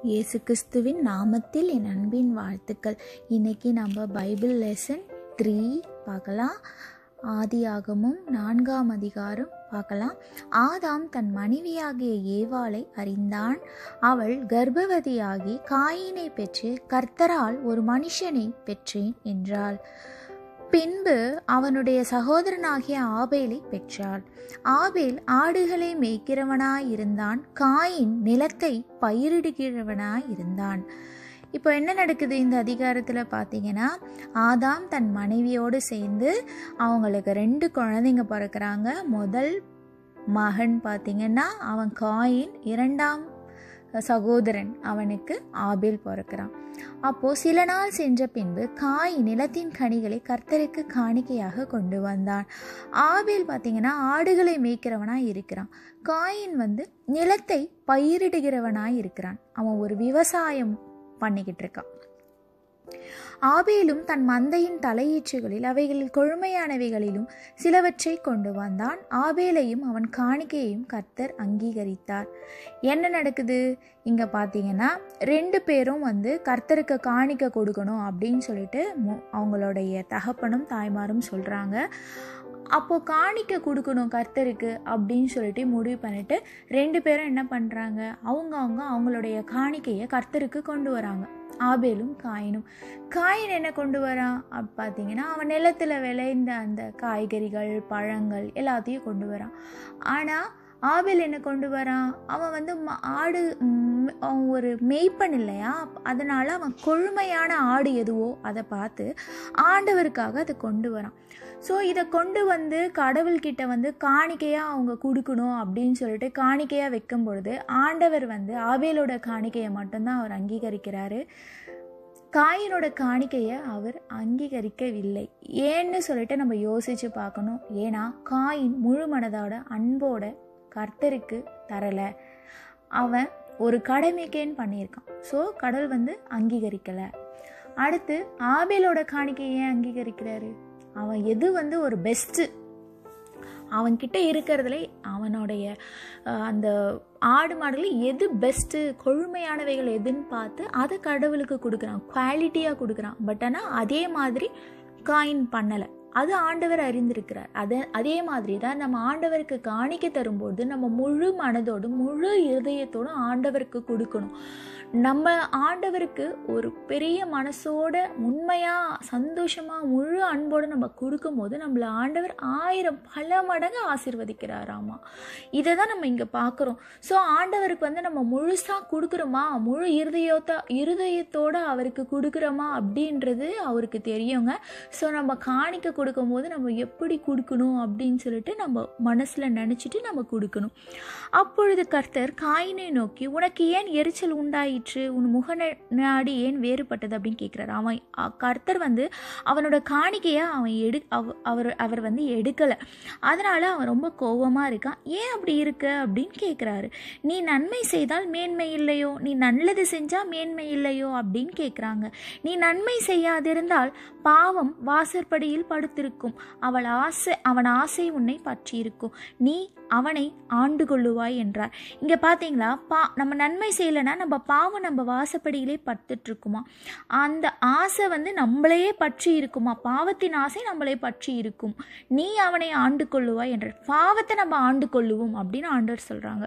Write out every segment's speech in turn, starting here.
இயேசு கிறிஸ்துவின் நாமத்தில் என் அன்பின் வாழ்த்துக்கள் இன்னைக்கு நம்ம பைபிள் லெசன் த்ரீ பார்க்கலாம் ஆதியாகமும் நான்காம் அதிகாரம் பார்க்கலாம் ஆதாம் தன் மனைவியாகிய ஏவாளை அறிந்தான் அவள் கர்ப்பவதியாகி காயினை பெற்று கர்த்தரால் ஒரு மனுஷனை பெற்றேன் என்றாள் பின்பு அவனுடைய சகோதரனாகிய ஆபேலை பெற்றாள் ஆபேல் ஆடுகளை மேய்க்கிறவனாயிருந்தான் காயின் நிலத்தை பயிரிடுகிறவனாயிருந்தான் இப்போ என்ன நடக்குது இந்த அதிகாரத்தில் பார்த்தீங்கன்னா ஆதாம் தன் மனைவியோடு சேர்ந்து அவங்களுக்கு ரெண்டு குழந்தைங்க பிறக்கிறாங்க முதல் மகன் பார்த்தீங்கன்னா அவன் காயின் இரண்டாம் சகோதரன் அவனுக்கு ஆபேல் பிறக்கிறான் அப்போது சில நாள் சென்ற பின்பு காய் நிலத்தின் கனிகளை கர்த்தருக்கு காணிக்கையாக கொண்டு வந்தான் ஆபேல் பார்த்தீங்கன்னா ஆடுகளை மேய்க்கிறவனாக இருக்கிறான் காயின் வந்து நிலத்தை பயிரிடுகிறவனாக இருக்கிறான் அவன் ஒரு விவசாயம் பண்ணிக்கிட்டு இருக்கான் ஆபேலும் தன் மந்தையின் தலையீச்சுகளில் அவைகளில் கொழுமையானவைகளிலும் சிலவற்றை கொண்டு வந்தான் ஆபேலையும் அவன் காணிக்கையையும் கர்த்தர் அங்கீகரித்தார் என்ன நடக்குது இங்கே பார்த்தீங்கன்னா ரெண்டு பேரும் வந்து கர்த்தருக்கு காணிக்க கொடுக்கணும் அப்படின்னு சொல்லிட்டு அவங்களுடைய தகப்பனும் தாய்மாரும் சொல்கிறாங்க அப்போது காணிக்க கொடுக்கணும் கர்த்தருக்கு அப்படின்னு சொல்லிட்டு முடிவு பண்ணிட்டு ரெண்டு பேரும் என்ன பண்ணுறாங்க அவங்க அவங்க அவங்களுடைய காணிக்கையை கர்த்தருக்கு கொண்டு வராங்க ஆபேலும் காயினும் காயின் என்ன கொண்டு வரான் அப்படி பார்த்தீங்கன்னா அவன் நிலத்தில் விளைந்த அந்த காய்கறிகள் பழங்கள் எல்லாத்தையும் கொண்டு வரான் ஆனால் ஆபேல் என்ன கொண்டு வரான் அவன் வந்து ஆடு அவன் ஒரு மெய்ப்பன் இல்லையா அதனால் அவன் கொழுமையான ஆடு எதுவோ அதை பார்த்து ஆண்டவருக்காக அதை கொண்டு வரான் ஸோ இதை கொண்டு வந்து கடவுள்கிட்ட வந்து காணிக்கையாக அவங்க கொடுக்கணும் அப்படின்னு சொல்லிட்டு காணிக்கையாக வைக்கும் பொழுது ஆண்டவர் வந்து ஆவேலோட காணிக்கையை மட்டும்தான் அவர் அங்கீகரிக்கிறாரு காயினோட காணிக்கையை அவர் அங்கீகரிக்கவில்லை ஏன்னு சொல்லிட்டு நம்ம யோசித்து பார்க்கணும் ஏன்னா காயின் முழு மனதோட அன்போட கர்த்தருக்கு தரலை அவன் ஒரு கடமைக்கேன்னு பண்ணியிருக்கான் ஸோ கடவுள் வந்து அங்கீகரிக்கலை அடுத்து ஆபேலோட காணிக்கையை ஏன் அங்கீகரிக்கிறாரு அவன் எது வந்து ஒரு பெஸ்ட்டு அவன்கிட்ட இருக்கிறதுல அவனுடைய அந்த ஆடு மாடுகளில் எது பெஸ்ட்டு கொழுமையானவைகள் எதுன்னு பார்த்து அதை கடவுளுக்கு கொடுக்குறான் குவாலிட்டியாக கொடுக்குறான் பட் ஆனால் அதே மாதிரி காயின் பண்ணலை அது ஆண்டவர் அறிந்திருக்கிறார் அது அதே மாதிரி தான் நம்ம ஆண்டவருக்கு காணிக்க தரும்போது நம்ம முழு மனதோடும் முழு இருதயத்தோடும் ஆண்டவருக்கு கொடுக்கணும் நம்ம ஆண்டவருக்கு ஒரு பெரிய மனசோட உண்மையாக சந்தோஷமாக முழு அன்போடு நம்ம கொடுக்கும்போது நம்மளை ஆண்டவர் ஆயிரம் பல மடங்கு ஆசிர்வதிக்கிறாராமா இதை தான் நம்ம இங்கே பார்க்குறோம் ஸோ ஆண்டவருக்கு வந்து நம்ம முழுசாக கொடுக்குறோமா முழு இருதயத்தை இருதயத்தோடு அவருக்கு கொடுக்குறோமா அப்படின்றது அவருக்கு தெரியுங்க ஸோ நம்ம காணிக்க கொடுக்கும்போது நம்ம எப்படி கொடுக்கணும் அப்படின்னு சொல்லிட்டு நம்ம மனசில் நினச்சிட்டு நம்ம கொடுக்கணும் அப்பொழுது கர்த்தர் காயினை நோக்கி உனக்கு ஏன் எரிச்சல் உண்டாயிற்று உன் முக நாடி ஏன் வேறுபட்டது அப்படின்னு கேட்குறாரு அவன் கர்த்தர் வந்து அவனோட காணிக்கையை அவன் எடு அவர் அவர் வந்து எடுக்கலை அதனால் அவன் ரொம்ப கோபமாக இருக்கான் ஏன் அப்படி இருக்க அப்படின்னு கேட்குறாரு நீ நன்மை செய்தால் மேன்மை இல்லையோ நீ நல்லது செஞ்சால் மேன்மை இல்லையோ அப்படின்னு கேட்குறாங்க நீ நன்மை செய்யாதிருந்தால் பாவம் வாசற்படியில் படுத்திருக்கும் அவள் ஆசை அவன் ஆசை உன்னை பற்றியிருக்கும் நீ அவனை ஆண்டு கொள்ளுவாய் என்றார் இங்கே பார்த்தீங்களா பா நம்ம நன்மை செய்யலைன்னா நம்ம பாவம் நம்ம வாசப்படியிலே படுத்துட்டு இருக்குமா அந்த ஆசை வந்து நம்மளையே பற்றி இருக்குமா பாவத்தின் ஆசை நம்மளே பற்றி இருக்கும் நீ அவனை ஆண்டு கொள்ளுவாய் என்றார் பாவத்தை நம்ம ஆண்டு கொள்ளுவோம் அப்படின்னு ஆண்டவர் சொல்கிறாங்க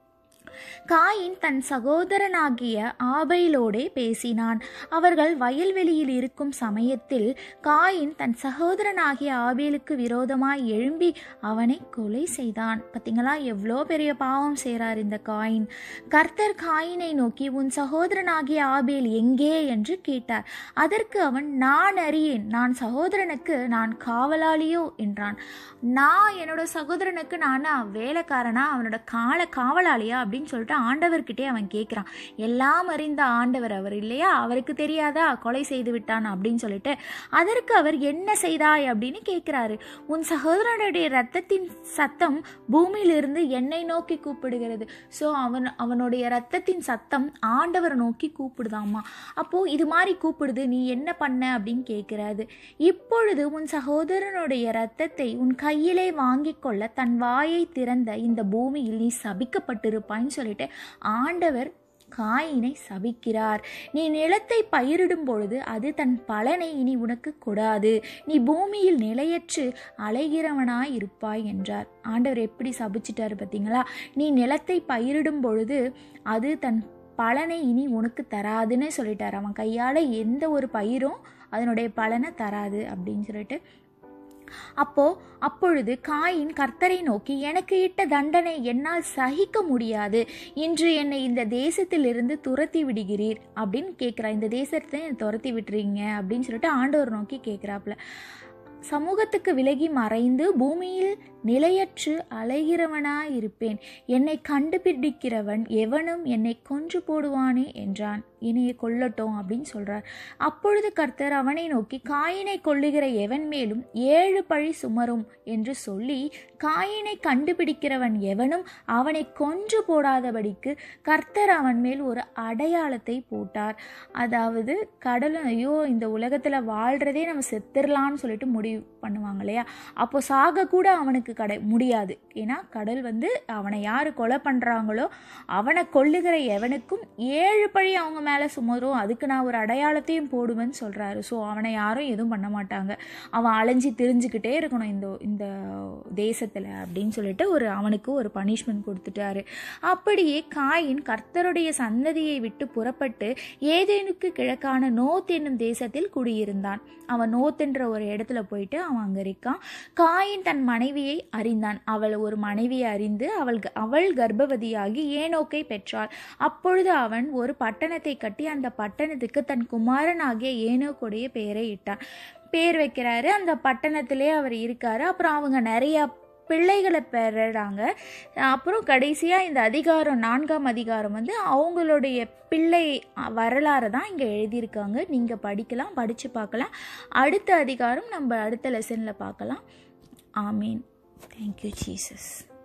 காயின் தன் சகோதரனாகிய ஆபைலோடே பேசினான் அவர்கள் வயல்வெளியில் இருக்கும் சமயத்தில் காயின் தன் சகோதரனாகிய ஆபேலுக்கு விரோதமாய் எழும்பி அவனை கொலை செய்தான் பார்த்தீங்களா எவ்வளோ பெரிய பாவம் செய்கிறார் இந்த காயின் கர்த்தர் காயினை நோக்கி உன் சகோதரனாகிய ஆபேல் எங்கே என்று கேட்டார் அதற்கு அவன் நான் அறியேன் நான் சகோதரனுக்கு நான் காவலாளியோ என்றான் நான் என்னோட சகோதரனுக்கு நானா வேலைக்காரனா அவனோட கால காவலாளியா அப்படின்னு சொல்லிட்டு ஆண்டவர்கிட்டே அவன் கேட்குறான் எல்லாம் அறிந்த ஆண்டவர் அவர் இல்லையா அவருக்கு தெரியாதா கொலை செய்து விட்டான் அப்படின்னு சொல்லிட்டு அதற்கு அவர் என்ன செய்தாய் அப்படின்னு கேட்குறாரு உன் சகோதரனுடைய ரத்தத்தின் சத்தம் பூமியிலிருந்து என்னை நோக்கி கூப்பிடுகிறது ஸோ அவன் அவனுடைய ரத்தத்தின் சத்தம் ஆண்டவரை நோக்கி கூப்பிடுதாமா அப்போது இது மாதிரி கூப்பிடுது நீ என்ன பண்ண அப்படின்னு கேட்குறாரு இப்பொழுது உன் சகோதரனுடைய ரத்தத்தை உன் கையிலே வாங்கிக் கொள்ள தன் வாயை திறந்த இந்த பூமியில் நீ சபிக்கப்பட்டிருப்பான்னு சொல்லிட்டு ஆண்டவர் காயினை சபிக்கிறார் நீ நிலத்தை பயிரிடும் பொழுது அது தன் பலனை இனி உனக்கு கொடாது நீ பூமியில் நிலையற்று அலைகிறவனாய் இருப்பாய் என்றார் ஆண்டவர் எப்படி சபிச்சிட்டாரு பார்த்தீங்களா நீ நிலத்தை பயிரிடும் பொழுது அது தன் பலனை இனி உனக்கு தராதுன்னு சொல்லிட்டார் அவன் கையால் எந்த ஒரு பயிரும் அதனுடைய பலனை தராது அப்படின்னு சொல்லிட்டு அப்போ அப்பொழுது காயின் கர்த்தரை நோக்கி எனக்கு இட்ட தண்டனை என்னால் சகிக்க முடியாது இன்று என்னை இந்த தேசத்திலிருந்து துரத்தி விடுகிறீர் அப்படின்னு கேட்குறா இந்த தேசத்தை துரத்தி விட்டுறீங்க அப்படின்னு சொல்லிட்டு ஆண்டவர் நோக்கி கேட்குறாப்புல சமூகத்துக்கு விலகி மறைந்து பூமியில் நிலையற்று அலைகிறவனாயிருப்பேன் என்னை கண்டுபிடிக்கிறவன் எவனும் என்னை கொன்று போடுவானே என்றான் என்னையை கொல்லட்டும் அப்படின்னு சொல்றார் அப்பொழுது கர்த்தர் அவனை நோக்கி காயினை கொள்ளுகிற எவன் மேலும் ஏழு பழி சுமரும் என்று சொல்லி காயினை கண்டுபிடிக்கிறவன் எவனும் அவனை கொன்று போடாதபடிக்கு கர்த்தர் அவன் மேல் ஒரு அடையாளத்தை போட்டார் அதாவது கடலும் ஐயோ இந்த உலகத்தில் வாழ்கிறதே நம்ம செத்துடலான்னு சொல்லிட்டு முடிவு பண்ணுவாங்க இல்லையா அப்போ சாக கூட அவனுக்கு கடை முடியாது ஏன்னா கடல் வந்து அவனை யார் கொலை பண்ணுறாங்களோ அவனை கொல்லுகிற எவனுக்கும் ஏழு பழி அவங்க மேலே சுமரும் அதுக்கு நான் ஒரு அடையாளத்தையும் போடுவேன்னு சொல்கிறாரு ஸோ அவனை யாரும் எதுவும் பண்ண மாட்டாங்க அவன் அலைஞ்சி திரிஞ்சுக்கிட்டே இருக்கணும் இந்த இந்த தேசத்தில் அப்படின்னு சொல்லிட்டு ஒரு அவனுக்கு ஒரு பனிஷ்மெண்ட் கொடுத்துட்டாரு அப்படியே காயின் கர்த்தருடைய சந்ததியை விட்டு புறப்பட்டு ஏதேனுக்கு கிழக்கான நோத் என்னும் தேசத்தில் குடியிருந்தான் அவன் நோத் என்ற ஒரு இடத்துல போயிட்டு அவன் அங்கே இருக்கான் காயின் தன் மனைவியை அறிந்தான் அவள் ஒரு மனைவியை அறிந்து அவள் அவள் கர்ப்பவதியாகி ஏனோக்கை பெற்றாள் அப்பொழுது அவன் ஒரு பட்டணத்தை கட்டி அந்த பட்டணத்துக்கு தன் குமாரனாகிய ஏனோக்குடைய பெயரை இட்டான் பேர் வைக்கிறாரு அந்த பட்டணத்திலே அவர் இருக்காரு அப்புறம் அவங்க நிறையா பிள்ளைகளை பெறாங்க அப்புறம் கடைசியாக இந்த அதிகாரம் நான்காம் அதிகாரம் வந்து அவங்களுடைய பிள்ளை வரலாறு தான் இங்கே எழுதியிருக்காங்க நீங்கள் படிக்கலாம் படித்து பார்க்கலாம் அடுத்த அதிகாரம் நம்ம அடுத்த லெசனில் பார்க்கலாம் ஆமீன் தேங்க்யூ ஜீசஸ்